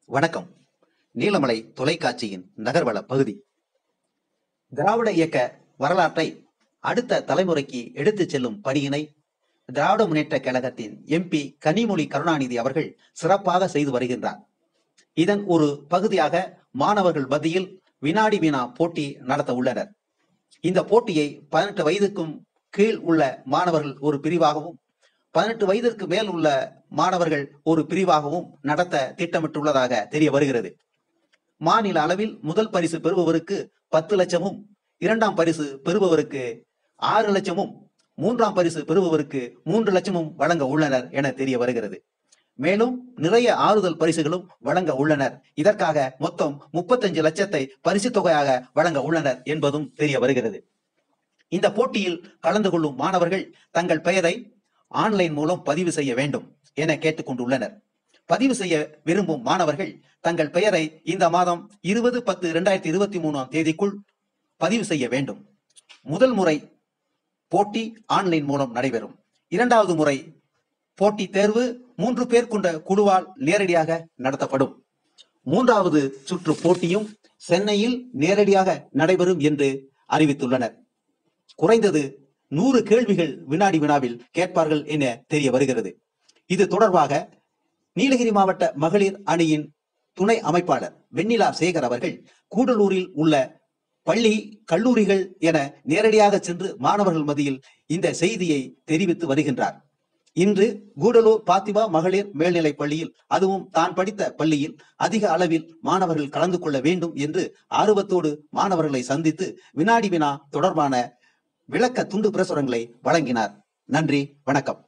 வணக்கம் நீலமலை தொலைக்காட்சியின் நகர்வள பகுதி திராவிட இயக்க வரலாற்றை அடுத்த தலைமுறைக்கு எடுத்துச் செல்லும் பணியினை திராவிட முன்னேற்ற கழகத்தின் எம்பி கனிமொழி கருணாநிதி அவர்கள் சிறப்பாக செய்து வருகின்றார் இதன் ஒரு பகுதியாக மாணவர்கள் மத்தியில் வினாடி வினா போட்டி நடத்த உள்ளனர் இந்த போட்டியை பதினெட்டு வயதுக்கும் கீழ் உள்ள மாணவர்கள் ஒரு பிரிவாகவும் பதினெட்டு வயதிற்கு மேல் உள்ள மாணவர்கள் ஒரு பிரிவாகவும் நடத்த திட்டமிட்டுள்ளதாக தெரிய வருகிறது மாநில அளவில் முதல் பரிசு பெறுபவருக்கு பத்து லட்சமும் இரண்டாம் பரிசு பெறுபவருக்கு ஆறு லட்சமும் மூன்றாம் பரிசு பெறுபவருக்கு மூன்று லட்சமும் வழங்க உள்ளனர் என தெரிய வருகிறது மேலும் நிறைய ஆறுதல் பரிசுகளும் வழங்க உள்ளனர் இதற்காக மொத்தம் முப்பத்தஞ்சு லட்சத்தை பரிசு தொகையாக வழங்க உள்ளனர் என்பதும் தெரிய வருகிறது இந்த போட்டியில் கலந்து கொள்ளும் மாணவர்கள் தங்கள் பெயரை ஆன்லைன் மூலம் பதிவு செய்ய வேண்டும் என கேட்டுக்கொண்டுள்ளனர் பதிவு செய்ய விரும்பும் மாணவர்கள் தங்கள் பெயரை இந்த மாதம் இருபது பத்து இரண்டாயிரத்தி இருபத்தி மூணாம் தேதிக்குள் பதிவு செய்ய வேண்டும் முதல் முறை போட்டி ஆன்லைன் மூலம் நடைபெறும் இரண்டாவது முறை போட்டி தேர்வு மூன்று பேர் கொண்ட குழுவால் நேரடியாக நடத்தப்படும் மூன்றாவது சுற்று போட்டியும் சென்னையில் நேரடியாக நடைபெறும் என்று அறிவித்துள்ளனர் குறைந்தது நூறு கேள்விகள் வினாடி வினாவில் கேட்பார்கள் என தெரிய வருகிறது இது தொடர்பாக நீலகிரி மாவட்ட மகளிர் அணியின் துணை அமைப்பாளர் வெண்ணிலா சேகர் அவர்கள் கூடலூரில் உள்ள பள்ளி கல்லூரிகள் என நேரடியாக சென்று மாணவர்கள் மத்தியில் இந்த செய்தியை தெரிவித்து வருகின்றார் இன்று கூடலூர் பாத்திமா மகளிர் மேல்நிலைப் பள்ளியில் அதுவும் தான் படித்த பள்ளியில் அதிக அளவில் மாணவர்கள் கலந்து கொள்ள வேண்டும் என்று ஆர்வத்தோடு மாணவர்களை சந்தித்து வினாடி வினா தொடர்பான விளக்க துண்டு பிரசுரங்களை வழங்கினார் நன்றி வணக்கம்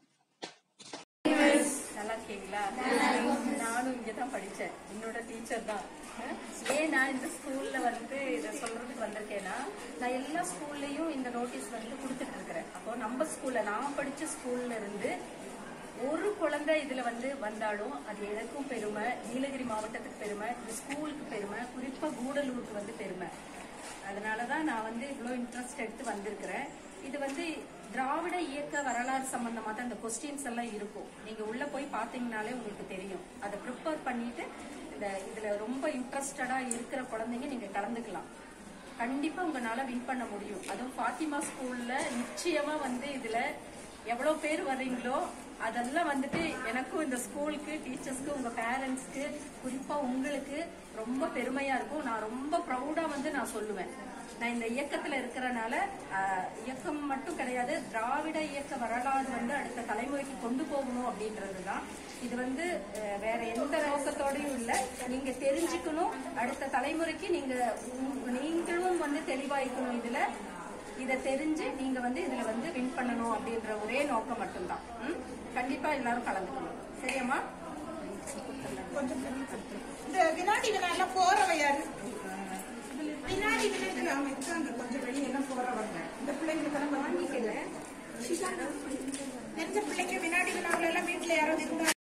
நல்லா இருக்கீங்களா நானும் இங்கே தான் படித்தேன் என்னோட டீச்சர் தான் அஹ் ஏன் நான் இந்த ஸ்கூல்ல வந்து இதை சொல்றதுக்கு வந்திருக்கேன்னா நான் எல்லா ஸ்கூல்லையும் இந்த நோட்டீஸ் வந்து கொடுத்துட்டு இருக்கிறேன் அப்போ நம்ம ஸ்கூல்ல நான் படிச்ச ஸ்கூல்ல இருந்து ஒரு குழந்தை இதுல வந்து வந்தாலும் அது எனக்கும் பெருமை நீலகிரி மாவட்டத்துக்கு பெருமை இந்த ஸ்கூலுக்கு பெருமை குறிப்பா கூடலூருக்கு வந்து பெருமை அதனாலதான் நான் வந்து இவ்வளோ இன்ட்ரெஸ்ட் எடுத்து வந்திருக்கிறேன் இது வந்து திராவிட இயக்க வரலாறு சம்பந்தமா தான் இந்த கொஸ்டின்ஸ் எல்லாம் இருக்கும் நீங்க உள்ள போய் பாத்தீங்கனாலே உங்களுக்கு தெரியும் அதை ப்ரிப்பேர் பண்ணிட்டு இந்த இதுல ரொம்ப இன்ட்ரெஸ்டடா இருக்கிற குழந்தைங்க நீங்க கலந்துக்கலாம் கண்டிப்பா உங்களால வின் பண்ண முடியும் அதுவும் ஃபாத்திமா ஸ்கூல்ல நிச்சயமா வந்து இதுல எவ்வளவு பேர் வர்றீங்களோ அதெல்லாம் வந்துட்டு எனக்கும் இந்த ஸ்கூலுக்கு டீச்சர்ஸ்க்கு உங்க பேரண்ட்ஸ்க்கு குறிப்பா உங்களுக்கு ரொம்ப பெருமையா இருக்கும் நான் ரொம்ப ப்ரௌடா வந்து நான் சொல்லுவேன் நான் இந்த இயக்கத்துல இருக்கிறனால ஆஹ், இயக்கம் மட்டும் கிடையாது திராவிட இயக்க வரலாறு வந்து அடுத்த தலைமுறைக்கு கொண்டு போகணும் அப்படின்றது தான் இது வந்து அஹ், வேற எந்த நோக்கத்தோடையும் இல்ல நீங்க தெரிஞ்சுக்கணும் அடுத்த தலைமுறைக்கு நீங்க உங்க- நீங்களும் வந்து தெளிவாய்க்கணும் இதுல இதை தெரிஞ்சு நீங்க வந்து இதுல வந்து வின் பண்ணணும் அப்படின்ற ஒரே நோக்கம் மட்டும்தான் ம்? கண்டிப்பா எல்லாரும் கலந்துக்கணும் சரியாம்மா கொஞ்சம் இந்த வினாடி வினா எல்லாம் போறவ யாரு வினாடி வினாடி அவங்க இருக்காங்க கொஞ்சம் வெளியெல்லாம் போறவங்க இந்த பிள்ளைங்களுக்கெல்லாம் வாங்கிக்கல தெரிஞ்ச பிள்ளைங்க வினாடி வினாவுல எல்லாம் வீட்டுல யாராவது இருந்தா